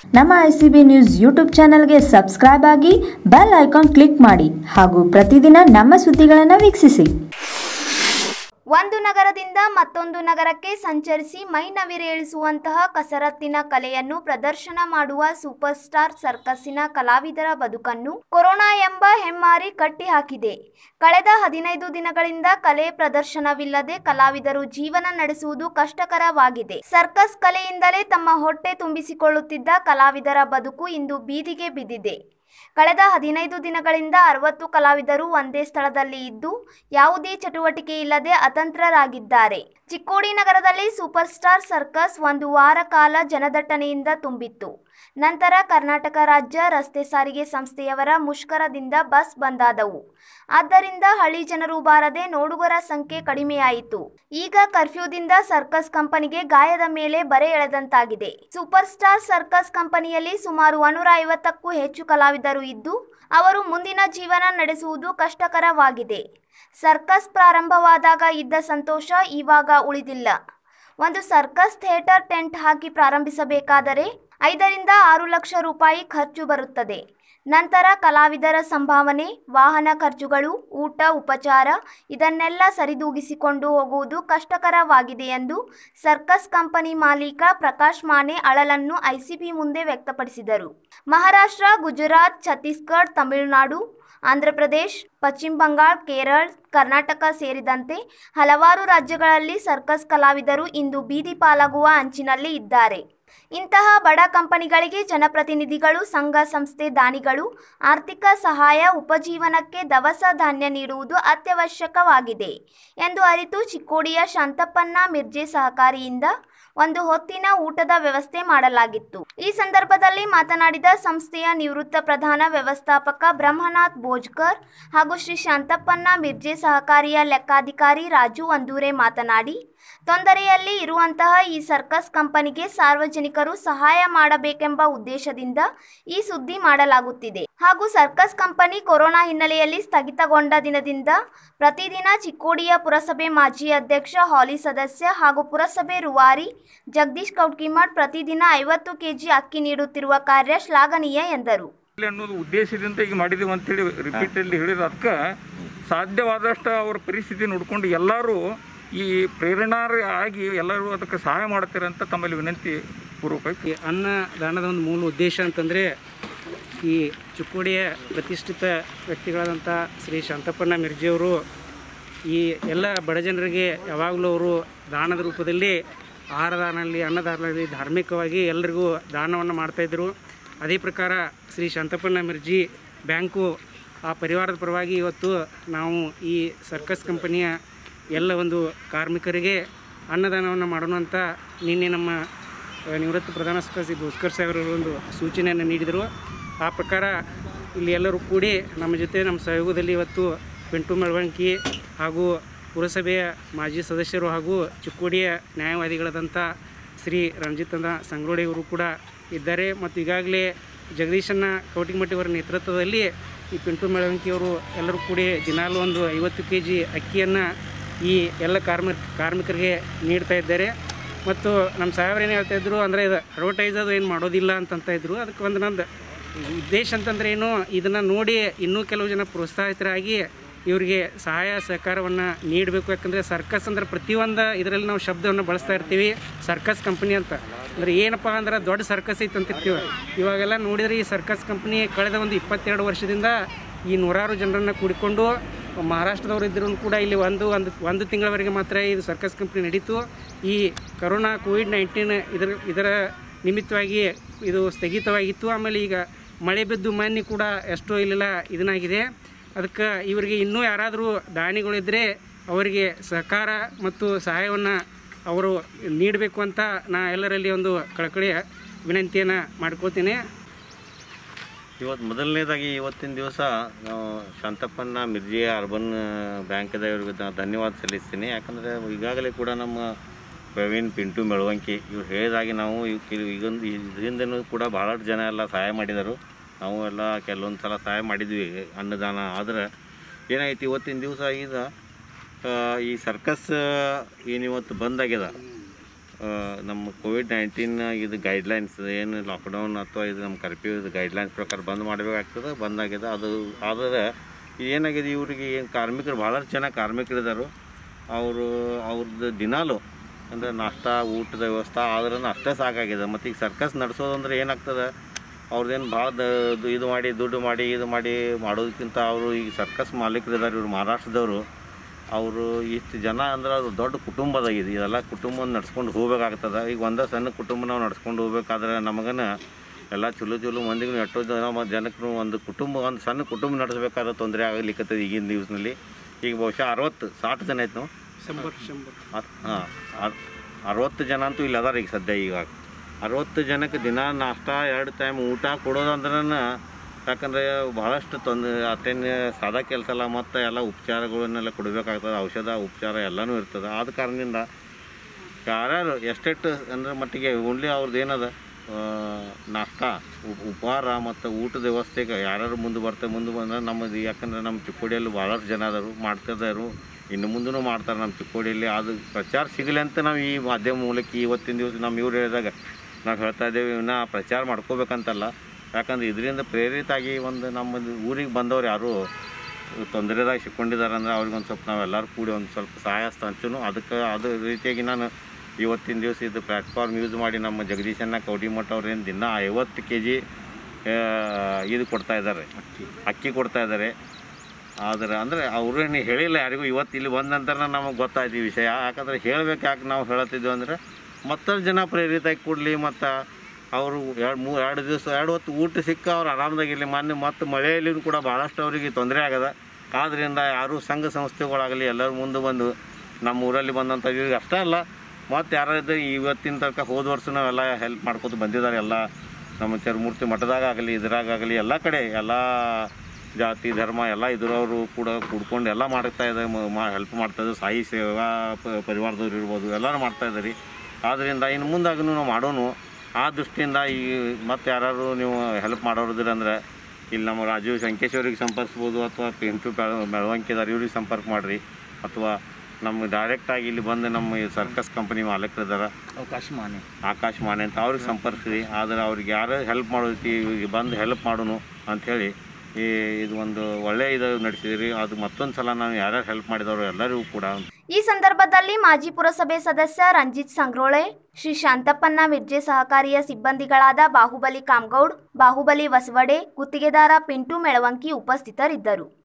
ನಮ್ಮ I C B news YouTube ಚಾನಲ್ಗೆ subscribe ಆಗಿ ಬೆಲ್ ಐಕಾನ್ ಕ್ಲಿಕ್ ಮಾಡಿ ಹಾಗೂ ಪ್ರತಿದಿನ ನಮ್ಮ ಸುದ್ದಿಗಳನ್ನು ವೀಕ್ಷಿಸಿ ಒಂದು ನಗರದಿಂದ ಮತ್ತೊಂದು ನಗರಕ್ಕೆ ಸಂಚರಿಸಿ ಮೈ ನವಿರೇಳಿಸುವಂತಹ ಕಸರತ್ತಿನ ಕಲೆಯನ್ನು ಪ್ರದರ್ಶನ ಮಾಡುವ ಸೂಪರ್ ಸ್ಟಾರ್ ಸರ್ಕಸ್ಸಿನ ಕಲಾವಿದರ ಬದುಕನ್ನು ಕೊರೋನಾ ಎಂಬ ಹೆಮ್ಮಾರಿ ಕಟ್ಟಿಹಾಕಿದೆ ಕಳೆದ ಹದಿನೈದು ದಿನಗಳಿಂದ ಕಲೆ ಪ್ರದರ್ಶನವಿಲ್ಲದೆ ಕಲಾವಿದರು ಜೀವನ ನಡೆಸುವುದು ಕಷ್ಟಕರವಾಗಿದೆ ಸರ್ಕಸ್ ಕಲೆಯಿಂದಲೇ ತಮ್ಮ ಹೊಟ್ಟೆ ತುಂಬಿಸಿಕೊಳ್ಳುತ್ತಿದ್ದ ಕಲಾವಿದರ ಬದುಕು ಇಂದು ಬೀದಿಗೆ ಬಿದ್ದಿದೆ ಕಳೆದ ಹದಿನೈದು ದಿನಗಳಿಂದ ಅರವತ್ತು ಕಲಾವಿದರು ಒಂದೇ ಸ್ಥಳದಲ್ಲಿ ಇದ್ದು ಯಾವುದೇ ಚಟುವಟಿಕೆ ಇಲ್ಲದೆ ಅತಂತ್ರರಾಗಿದ್ದಾರೆ ಚಿಕ್ಕೋಡಿ ನಗರದಲ್ಲಿ ಸೂಪರ್ ಸ್ಟಾರ್ ಸರ್ಕಸ್ ಒಂದು ವಾರ ಕಾಲ ಜನದಟ್ಟಣೆಯಿಂದ ತುಂಬಿತ್ತು ನಂತರ ಕರ್ನಾಟಕ ರಾಜ್ಯ ರಸ್ತೆ ಸಾರಿಗೆ ಸಂಸ್ಥೆಯವರ ಮುಷ್ಕರದಿಂದ ಬಸ್ ಬಂದಾದವು ಆದ್ದರಿಂದ ಹಳ್ಳಿ ಜನರು ಬಾರದೆ ನೋಡುಗರ ಸಂಖ್ಯೆ ಕಡಿಮೆಯಾಯಿತು ಈಗ ಕರ್ಫ್ಯೂದಿಂದ ಸರ್ಕಸ್ ಕಂಪನಿಗೆ ಗಾಯದ ಮೇಲೆ ಬರೆ ಎಳೆದಂತಾಗಿದೆ ಸೂಪರ್ ಸ್ಟಾರ್ ಸರ್ಕಸ್ ಕಂಪನಿಯಲ್ಲಿ ಸುಮಾರು ಒನ್ನೂರ ಐವತ್ತಕ್ಕೂ ಹೆಚ್ಚು ಕಲಾವಿದರು ಇದ್ದು ಅವರು ಮುಂದಿನ ಜೀವನ ನಡೆಸುವುದು ಕಷ್ಟಕರವಾಗಿದೆ ಸರ್ಕಸ್ ಪ್ರಾರಂಭವಾದಾಗ ಇದ್ದ ಸಂತೋಷ ಇವಾಗ ಉಳಿದಿಲ್ಲ ಒಂದು ಸರ್ಕಸ್ ಥಿಯೇಟರ್ ಟೆಂಟ್ ಹಾಕಿ ಪ್ರಾರಂಭಿಸಬೇಕಾದರೆ ಐದರಿಂದ ಆರು ಲಕ್ಷ ರೂಪಾಯಿ ಖರ್ಚು ಬರುತ್ತದೆ ನಂತರ ಕಲಾವಿದರ ಸಂಭಾವನೆ ವಾಹನ ಖರ್ಚುಗಳು ಊಟ ಉಪಚಾರ ಇದನ್ನೆಲ್ಲ ಸರಿದೂಗಿಸಿಕೊಂಡು ಹೋಗುವುದು ಕಷ್ಟಕರವಾಗಿದೆ ಎಂದು ಸರ್ಕಸ್ ಕಂಪನಿ ಮಾಲೀಕ ಪ್ರಕಾಶ್ ಮಾನೆ ಅಳಲನ್ನು ಐಸಿಬಿ ಮುಂದೆ ವ್ಯಕ್ತಪಡಿಸಿದರು ಮಹಾರಾಷ್ಟ್ರ ಗುಜರಾತ್ ಛತ್ತೀಸ್ಗಢ ತಮಿಳುನಾಡು ಆಂಧ್ರಪ್ರದೇಶ್ ಪಶ್ಚಿಮ ಬಂಗಾಳ ಕೇರಳ ಕರ್ನಾಟಕ ಸೇರಿದಂತೆ ಹಲವಾರು ರಾಜ್ಯಗಳಲ್ಲಿ ಸರ್ಕಸ್ ಕಲಾವಿದರು ಇಂದು ಬೀದಿ ಪಾಲಾಗುವ ಅಂಚಿನಲ್ಲಿ ಇದ್ದಾರೆ ಇಂತಹ ಬಡ ಕಂಪನಿಗಳಿಗೆ ಜನಪ್ರತಿನಿಧಿಗಳು ಸಂಘ ಸಂಸ್ಥೆ ದಾನಿಗಳು ಆರ್ಥಿಕ ಸಹಾಯ ಉಪಜೀವನಕ್ಕೆ ದವಸ ಧಾನ್ಯ ನೀಡುವುದು ಅತ್ಯವಶ್ಯಕವಾಗಿದೆ ಎಂದು ಅರಿತು ಚಿಕ್ಕೋಡಿಯ ಶಾಂತಪ್ಪನ್ನ ಮಿರ್ಜೆ ಸಹಕಾರಿಯಿಂದ ಒಂದು ಹೊತ್ತಿನ ಊಟದ ವ್ಯವಸ್ಥೆ ಮಾಡಲಾಗಿತ್ತು ಈ ಸಂದರ್ಭದಲ್ಲಿ ಮಾತನಾಡಿದ ಸಂಸ್ಥೆಯ ನಿವೃತ್ತ ಪ್ರಧಾನ ವ್ಯವಸ್ಥಾಪಕ ಬ್ರಹ್ಮನಾಥ್ ಬೋಜ್ಕರ್ ಹಾಗೂ ಶ್ರೀ ಶಾಂತಪ್ಪನ್ನ ಮಿರ್ಜೆ ಸಹಕಾರಿಯ ಲೆಕ್ಕಾಧಿಕಾರಿ ರಾಜು ಅಂದೂರೆ ಮಾತನಾಡಿ ತೊಂದರೆಯಲ್ಲಿ ಇರುವಂತಹ ಈ ಸರ್ಕಸ್ ಕಂಪನಿಗೆ ಸಾರ್ವಜನಿಕರು ಸಹಾಯ ಮಾಡಬೇಕೆಂಬ ಉದ್ದೇಶದಿಂದ ಈ ಸುದ್ದಿ ಮಾಡಲಾಗುತ್ತಿದೆ ಹಾಗೂ ಸರ್ಕಸ್ ಕಂಪನಿ ಕೊರೋನಾ ಹಿನ್ನೆಲೆಯಲ್ಲಿ ಸ್ಥಗಿತಗೊಂಡ ದಿನದಿಂದ ಪ್ರತಿದಿನ ಚಿಕ್ಕೋಡಿಯ ಪುರಸಭೆ ಮಾಜಿ ಅಧ್ಯಕ್ಷ ಹಾಲಿ ಸದಸ್ಯ ಹಾಗೂ ಪುರಸಭೆ ರೂವಾರಿ ಜಗದೀಶ್ ಕೌಟ್ಕಿಮಠ್ ಪ್ರತಿದಿನ ಐವತ್ತು ಕೆಜಿ ಅಕ್ಕಿ ನೀಡುತ್ತಿರುವ ಕಾರ್ಯ ಶ್ಲಾಘನೀಯ ಎಂದರು ಇಲ್ಲಿ ಅನ್ನೋದು ಉದ್ದೇಶದಿಂದ ಈಗ ಮಾಡಿದೀವಿ ಅಂತೇಳಿ ರಿಪೀಟಲ್ಲಿ ಹೇಳಿದ ಅದಕ್ಕೆ ಸಾಧ್ಯವಾದಷ್ಟು ಅವ್ರ ಪರಿಸ್ಥಿತಿ ನೋಡಿಕೊಂಡು ಎಲ್ಲರೂ ಈ ಪ್ರೇರಣಾರ ಆಗಿ ಎಲ್ಲರೂ ಅದಕ್ಕೆ ಸಹಾಯ ಮಾಡ್ತಾರೆ ಅಂತ ತಮ್ಮಲ್ಲಿ ವಿನಂತಿ ಪೂರ್ವಕವಾಗಿ ಈ ಅನ್ನದಾನದ ಒಂದು ಮೂಲ ಉದ್ದೇಶ ಅಂತಂದರೆ ಈ ಚಿಕ್ಕೋಡಿಯ ಪ್ರತಿಷ್ಠಿತ ವ್ಯಕ್ತಿಗಳಾದಂಥ ಶ್ರೀ ಶಾಂತಪ್ಪಣ್ಣ ಮಿರ್ಜಿಯವರು ಈ ಎಲ್ಲ ಬಡ ಜನರಿಗೆ ಯಾವಾಗಲೂ ಅವರು ದಾನದ ರೂಪದಲ್ಲಿ ಆಹಾರದಾನಲ್ಲಿ ಅನ್ನದಾನದಲ್ಲಿ ಧಾರ್ಮಿಕವಾಗಿ ಎಲ್ಲರಿಗೂ ದಾನವನ್ನು ಮಾಡ್ತಾಯಿದ್ರು ಅದೇ ಪ್ರಕಾರ ಶ್ರೀ ಶಾಂತಪ್ಪಣ್ಣ ಮಿರ್ಜಿ ಬ್ಯಾಂಕು ಆ ಪರಿವಾರದ ಪರವಾಗಿ ಇವತ್ತು ನಾವು ಈ ಸರ್ಕಸ್ ಕಂಪನಿಯ ಎಲ್ಲ ಒಂದು ಕಾರ್ಮಿಕರಿಗೆ ಅನ್ನದಾನವನ್ನು ಮಾಡೋಣ ಅಂತ ನಿನ್ನೆ ನಮ್ಮ ಆ, ನಿವೃತ್ತ ಪ್ರಧಾನ ಸ್ಪರ್ಶಿ ಭಾಸ್ಕರ್ ಸಾಹೇಬರು ಒಂದು ಸೂಚನೆಯನ್ನು ನೀಡಿದರು ಆ ಪ್ರಕಾರ ಇಲ್ಲಿ ಎಲ್ಲರೂ ಕೂಡಿ ನಮ್ಮ ಜೊತೆ ನಮ್ಮ ಸಹಯೋಗದಲ್ಲಿ ಇವತ್ತು ಪಿಂಟು ಮೆಳವಣಿಗೆ ಹಾಗೂ ಪುರಸಭೆಯ ಮಾಜಿ ಸದಸ್ಯರು ಹಾಗೂ ಚಿಕ್ಕೋಡಿಯ ನ್ಯಾಯವಾದಿಗಳಾದಂಥ ಶ್ರೀ ರಂಜಿತನ ಸಂಗ್ರೋಡಿ ಅವರು ಕೂಡ ಇದ್ದಾರೆ ಮತ್ತು ಈಗಾಗಲೇ ಜಗದೀಶನ್ನ ಕೌಟಿಮಟ್ಟಿಯವರ ನೇತೃತ್ವದಲ್ಲಿ ಈ ಪಿಂಟು ಮೆಳವಂಕಿಯವರು ಎಲ್ಲರೂ ಕೂಡಿ ದಿನಾಲು ಒಂದು ಐವತ್ತು ಕೆ ಜಿ ಅಕ್ಕಿಯನ್ನು ಈ ಎಲ್ಲ ಕಾರ್ಮಿಕ ಕಾರ್ಮಿಕರಿಗೆ ನೀಡ್ತಾ ಇದ್ದಾರೆ ಮತ್ತು ನಮ್ಮ ಸಾಹೇಬ್ರು ಏನು ಹೇಳ್ತಾ ಇದ್ರು ಅಂದರೆ ಇದು ಅಡ್ವರ್ಟೈಸ್ ಅದು ಏನು ಮಾಡೋದಿಲ್ಲ ಅಂತಂತ ಇದ್ರು ಅದಕ್ಕೆ ಒಂದು ನಂದು ಉದ್ದೇಶ ಅಂತಂದ್ರೆ ಏನು ಇದನ್ನು ನೋಡಿ ಇನ್ನೂ ಕೆಲವು ಜನ ಪ್ರೋತ್ಸಾಹಿತರಾಗಿ ಇವರಿಗೆ ಸಹಾಯ ಸಹಕಾರವನ್ನು ನೀಡಬೇಕು ಯಾಕಂದರೆ ಸರ್ಕಸ್ ಅಂದ್ರೆ ಪ್ರತಿಯೊಂದು ಇದರಲ್ಲಿ ನಾವು ಶಬ್ದವನ್ನು ಬಳಸ್ತಾ ಇರ್ತೀವಿ ಸರ್ಕಸ್ ಕಂಪ್ನಿ ಅಂತ ಅಂದರೆ ಏನಪ್ಪ ಅಂದ್ರೆ ದೊಡ್ಡ ಸರ್ಕಸ್ ಐತೆ ಅಂತಿರ್ತೀವಿ ಇವಾಗೆಲ್ಲ ನೋಡಿದರೆ ಈ ಸರ್ಕಸ್ ಕಂಪ್ನಿ ಕಳೆದ ಒಂದು ಇಪ್ಪತ್ತೆರಡು ವರ್ಷದಿಂದ ಈ ನೂರಾರು ಜನರನ್ನು ಕೂಡಿಕೊಂಡು ಮಹಾರಾಷ್ಟ್ರದವರು ಇದ್ರೂ ಕೂಡ ಇಲ್ಲಿ ಒಂದು ಒಂದು ಒಂದು ತಿಂಗಳವರೆಗೆ ಮಾತ್ರ ಇದು ಸರ್ಕಸ್ ಕಂಪ್ನಿ ನಡೀತು ಈ ಕರೋನಾ ಕೋವಿಡ್ ನೈನ್ಟೀನ್ ಇದರ ಇದರ ನಿಮಿತ್ತವಾಗಿ ಇದು ಸ್ಥಗಿತವಾಗಿತ್ತು ಆಮೇಲೆ ಈಗ ಮಳೆ ಬಿದ್ದು ಮಣ್ಣಿ ಕೂಡ ಎಷ್ಟೋ ಇಲ್ಲೆಲ್ಲ ಇದನ್ನಾಗಿದೆ ಅದಕ್ಕೆ ಇವರಿಗೆ ಇನ್ನೂ ಯಾರಾದರೂ ದಾನಿಗಳಿದ್ದರೆ ಅವರಿಗೆ ಸಹಕಾರ ಮತ್ತು ಸಹಾಯವನ್ನು ಅವರು ನೀಡಬೇಕು ಅಂತ ನಾ ಎಲ್ಲರಲ್ಲಿ ಒಂದು ಕಳಕಳಿಯ ವಿನಂತಿಯನ್ನು ಮಾಡ್ಕೋತೀನಿ ಇವತ್ತು ಮೊದಲನೇದಾಗಿ ಇವತ್ತಿನ ದಿವಸ ನಾವು ಶಾಂತಪ್ಪನ ಮಿರ್ಜಿ ಅರ್ಬನ್ ಬ್ಯಾಂಕ್ದ ಇವ್ರಿಗೆ ದ- ಧನ್ಯವಾದ ಸಲ್ಲಿಸ್ತೀನಿ ಯಾಕಂದರೆ ಈಗಾಗಲೇ ಕೂಡ ನಮ್ಮ ಪ್ರವೀಣ್ ಪಿಂಟು ಮೆಳವಂಕಿ ಇವ್ರು ಹೇಳಿದಾಗೆ ನಾವು ಇವ್ ಕೆಲ- ಈಗೊಂದು ಇದರಿಂದನೂ ಕೂಡ ಭಾಳಷ್ಟು ಜನ ಎಲ್ಲ ಸಹಾಯ ಮಾಡಿದರು ನಾವು ಎಲ್ಲ ಕೆಲವೊಂದು ಸಲ ಸಹಾಯ ಮಾಡಿದ್ವಿ ಅನ್ನದಾನ ಆದರೆ ಏನಾಯ್ತು ಇವತ್ತಿನ ದಿವಸ ಈಗ ಆ, ಈ ಸರ್ಕಸ್ ಏನಿವತ್ತು ಬಂದಾಗ್ಯದ ಆ, ನಮ್ಮ ಕೋವಿಡ್ ನೈನ್ಟೀನ್ ಇದು ಗೈಡ್ಲೈನ್ಸ್ ಏನು ಲಾಕ್ಡೌನ್ ಅಥವಾ ಇದು ನಮ್ಮ ಕರ್ಫ್ಯೂ ಇದು ಗೈಡ್ಲೈನ್ಸ್ ಪ್ರಕಾರ ಬಂದ್ ಮಾಡಬೇಕಾಗ್ತದೆ ಬಂದಾಗಿದೆ ಅದು ಆದರೆ ಏನಾಗಿದೆ ಇವರಿಗೆ ಏನು ಕಾರ್ಮಿಕರು ಭಾಳಷ್ಟು ಜನ ಕಾರ್ಮಿಕರಿದ್ದಾರೆ ಅವರು ಅವ್ರದ್ದು ದಿನಾಲು ಅಂದರೆ ನಾಷ್ಟ ಊಟದ ವ್ಯವಸ್ಥೆ ಆದ್ರೆ ಅಷ್ಟೇ ಸಾಕಾಗಿದೆ ಮತ್ತು ಈಗ ಸರ್ಕಸ್ ನಡೆಸೋದಂದ್ರೆ ಏನಾಗ್ತದೆ ಅವ್ರದ್ದೇನು ಭಾಳ ದ ಇದು ಮಾಡಿ ದುಡ್ಡು ಮಾಡಿ ಇದು ಮಾಡಿ ಮಾಡೋದಕ್ಕಿಂತ ಅವರು ಈಗ ಸರ್ಕಸ್ ಮಾಲೀಕರು ಇದ್ದಾರೆ ಇವ್ರು ಮಹಾರಾಷ್ಟ್ರದವರು ಅವರು ಇಷ್ಟು ಜನ ಅಂದ್ರೆ ಅದು ದೊಡ್ಡ ಕುಟುಂಬದಾಗಿದೆ ಇದೆಲ್ಲ ಕುಟುಂಬ ನಡ್ಸ್ಕೊಂಡು ಹೋಗ್ಬೇಕಾಗ್ತದೆ ಈಗ ಒಂದೇ ಸಣ್ಣ ಕುಟುಂಬ ನಾವು ನಡ್ಸ್ಕೊಂಡು ಹೋಗ್ಬೇಕಾದ್ರೆ ನಮಗನ ಎಲ್ಲ ಚಲೋ ಚಲೋ ಮಂದಿಗೂ ಎಷ್ಟೋ ಜನ ಮ- ಜನಕ್ಕೂ ಒಂದು ಕುಟುಂಬ ಒಂದು ಸಣ್ಣ ಕುಟುಂಬ ನಡೆಸ್ಬೇಕಾದ್ರೆ ತೊಂದರೆ ಆಗಲಿಕ್ಕತ್ತದ ಈಗಿನ ದಿವಸದಲ್ಲಿ ಈಗ ಬಹುಶಃ ಅರವತ್ತು ಸಾಠು ಜನ ಆಯ್ತು ನಾವು ಶಂಬರ್ ಶಂಬರ್ ಹಾಂ ಅರವತ್ತು ಜನ ಅಂತೂ ಇಲ್ಲಿ ಅದಾರ ಈಗ ಸದ್ಯ ಈಗ ಅರವತ್ತು ಜನಕ್ಕೆ ದಿನ ನಾಷ್ಟ ಎರಡು ಟೈಮ್ ಊಟ ಕೊಡೋದಂದ್ರೆ ಯಾಕಂದರೆ ಭಾಳಷ್ಟು ತೊಂದರೆ ಅತ್ತೇನು ಸಾದಾ ಕೆಲಸ ಅಲ್ಲ ಮತ್ತು ಎಲ್ಲ ಉಪಚಾರಗಳನ್ನೆಲ್ಲ ಕೊಡಬೇಕಾಗ್ತದೆ ಔಷಧ ಉಪಚಾರ ಎಲ್ಲನೂ ಇರ್ತದೆ ಆದ ಕಾರಣದಿಂದ ಯಾರ್ಯಾರು ಎಷ್ಟೆಷ್ಟು ಅಂದ್ರೆ ಮಟ್ಟಿಗೆ ಓನ್ಲಿ ಅವ್ರದ್ದು ಏನದ ಆ, ನಾಷ್ಟ ಉಪ್- ಉಪಹಾರ ಮತ್ತು ಊಟದ ವ್ಯವಸ್ಥೆಗೆ ಯಾರ್ಯಾರು ಮುಂದೆ ಬರ್ತಾರೆ ಮುಂದೆ ಬಂದ್ರೆ ನಮ್ಮದು ಯಾಕಂದ್ರೆ ನಮ್ಮ ಚಿಕ್ಕೋಡಿಯಲ್ಲಿ ಭಾಳಷ್ಟು ಜನ ಅದಾರು ಮಾಡ್ತಿದ್ದಾರೆ ಇನ್ನು ಮುಂದೂ ಮಾಡ್ತಾರೆ ನಮ್ಮ ಚಿಕ್ಕೋಡಿಯಲ್ಲಿ ಅದು ಪ್ರಚಾರ ಸಿಗಲಿ ಅಂತ ನಾವು ಈ ಮಾಧ್ಯಮ ಮೂಲಕ ಇವತ್ತಿನ ದಿವಸ ನಮ್ಮ ಇವ್ರು ಹೇಳಿದಾಗ ನಾವು ಹೇಳ್ತಾ ಇದ್ದೇವೆ ಇವನ್ನ ಪ್ರಚಾರ ಮಾಡ್ಕೋಬೇಕಂತಲ್ಲ ಯಾಕಂದ್ರೆ ಇದರಿಂದ ಪ್ರೇರಿತ ಆಗಿ ಒಂದು ನಮ್ಮ ಊರಿಗೆ ಬಂದವ್ರು ಯಾರು ತೊಂದರೆದಾಗ ಸಿಕ್ಕೊಂಡಿದ್ದಾರೆ ಅಂದ್ರೆ ಅವ್ರಿಗೆ ಒಂದು ಸ್ವಲ್ಪ ನಾವೆಲ್ಲರೂ ಕೂಡಿ ಒಂದು ಸ್ವಲ್ಪ ಸಹಾಯ ಹಸ್ತ ಹಂಚುನು ಅದಕ್ಕೆ ಅದು ರೀತಿಯಾಗಿ ನಾನು ಇವತ್ತಿನ ದಿವಸ ಇದು ಪ್ಲ್ಯಾಟ್ಫಾರ್ಮ್ ಯೂಸ್ ಮಾಡಿ ನಮ್ಮ ಜಗದೀಶನ್ನ ಕೌಡಿಮಠ ಅವ್ರೇನು ದಿನ ಐವತ್ತು ಕೆ ಜಿ ಇದು ಕೊಡ್ತಾ ಇದ್ದಾರೆ ಅಕ್ಕಿ ಕೊಡ್ತಾ ಇದ್ದಾರೆ ಆದರೆ ಅಂದರೆ ಅವ್ರೇನು ಹೇಳಿಲ್ಲ ಯಾರಿಗೂ ಇವತ್ತು ಇಲ್ಲಿ ಬಂದ ನಂತರ ನಮಗೆ ಗೊತ್ತಾಯ್ತು ಈ ವಿಷಯ ಯಾಕಂದರೆ ಹೇಳ್ಬೇಕು ಯಾಕೆ ನಾವು ಹೇಳತ್ತಿದ್ವಿ ಅಂದರೆ ಮತ್ತಷ್ಟು ಜನ ಪ್ರೇರಿತ ಆಗಿ ಕೊಡಲಿ ಮತ್ತು ಅವರು ಎರಡು ಮೂ ಎರಡು ದಿವಸ ಎರಡು ಹೊತ್ತು ಊಟ ಸಿಕ್ಕ ಅವ್ರು ಆರಾಮದಾಗಿರಲಿ ಮೊನ್ನೆ ಮತ್ತು ಮಳೆಯಲ್ಲಿ ಕೂಡ ಭಾಳಷ್ಟು ಅವರಿಗೆ ತೊಂದರೆ ಆಗದ ಆದ್ದರಿಂದ ಯಾರು ಸಂಘ ಸಂಸ್ಥೆಗಳಾಗಲಿ ಎಲ್ಲರೂ ಮುಂದೆ ಬಂದು ನಮ್ಮ ಊರಲ್ಲಿ ಬಂದಂಥ ಇವ್ರಿಗೆ ಅಷ್ಟೇ ಅಲ್ಲ ಮತ್ತು ಯಾರಾದ್ರೂ ಇವತ್ತಿನ ತನಕ ಹೋದ ವರ್ಷ ನಾವೆಲ್ಲ ಹೆಲ್ಪ್ ಮಾಡ್ಕೊತ ಬಂದಿದ್ದಾರೆ ಎಲ್ಲ ನಮ್ಮ ಚರ್ಮೂರ್ತಿ ಮಠದಾಗಲಿ ಇದ್ರಾಗಲಿ ಎಲ್ಲ ಕಡೆ ಎಲ್ಲ ಜಾತಿ ಧರ್ಮ ಎಲ್ಲ ಇದ್ರವರು ಕೂಡ ಕೂಡ್ಕೊಂಡು ಎಲ್ಲ ಮಾಡ್ತಾ ಇದ್ದಾರೆ ಮಾ ಹೆಲ್ಪ್ ಮಾಡ್ತಾ ಇದ್ದಾರೆ ಸಾಯಿ ಸೇವಾ ಪ- ಪರಿವಾರದವ್ರು ಇರ್ಬೋದು ಎಲ್ಲರೂ ಮಾಡ್ತಾ ಇದ್ದಾರೆ ಆದ್ದರಿಂದ ಇನ್ನು ಮುಂದಾಗೂ ನಾವು ಮಾಡೋನು ಆ ದೃಷ್ಟಿಯಿಂದ ಈ ಮತ್ತೆ ಯಾರು ನೀವು ಹೆಲ್ಪ್ ಮಾಡೋರಿದ್ರೆ ಅಂದ್ರೆ ಇಲ್ಲಿ ನಮ್ಮ ರಾಜೀವ್ ಸಂಕೇಶ್ವರಿಗೆ ಸಂಪರ್ಕಿಸ್ಬೋದು ಅಥವಾ ಪಿಂಟು ಮೆಳವಂಕಿದಾರೆ ಇವ್ರಿಗೆ ಸಂಪರ್ಕ ಮಾಡಿರಿ ಅಥವಾ ನಮ್ಮ ಡೈರೆಕ್ಟಾಗಿ ಇಲ್ಲಿ ಬಂದು ನಮ್ಮ ಈ ಸರ್ಕಸ್ ಕಂಪನಿ ಮಾಲೀಕರಿದ್ದಾರೆ ಅವಕಾಶ ಮಾನೆ ಆಕಾಶ್ ಮಾನೆ ಅಂತ ಅವ್ರಿಗೆ ಸಂಪರ್ಕಿಸ್ರಿ ಆದರೆ ಅವ್ರಿಗೆ ಯಾರು ಹೆಲ್ಪ್ ಮಾಡೋದಕ್ಕೆ ಇವ್ರಿಗೆ ಬಂದು ಹೆಲ್ಪ್ ಮಾಡೋನು ಅಂಥೇಳಿ ಈ ಇದು ಒಂದು ಒಳ್ಳೆಯ ಇದು ನಡೆಸಿದ್ರಿ ಅದು ಮತ್ತೊಂದು ಸಲ ನಾವು ಯಾರ್ಯಾರು ಹೆಲ್ಪ್ ಮಾಡಿದವರು ಎಲ್ಲರಿಗೂ ಕೂಡ ಈ ಸಂದರ್ಭದಲ್ಲಿ ಮಾಜಿ ಪುರಸಭೆ ಸದಸ್ಯ ರಂಜಿತ್ ಸಂಗ್ರೋಳೆ ಶ್ರೀ ಶಾಂತಪ್ಪನ ಮಿರ್ಜೆ ಸಹಕಾರಿಯ ಸಿಬ್ಬಂದಿಗಳಾದ ಬಾಹುಬಲಿ ಕಾಮಗೌಡ್ ಬಾಹುಬಲಿ ವಸವಡೆ ಗುತ್ತಿಗೆದಾರ ಪಿಂಟು ಮೆಳವಂಕಿ ಉಪಸ್ಥಿತರಿದ್ದರು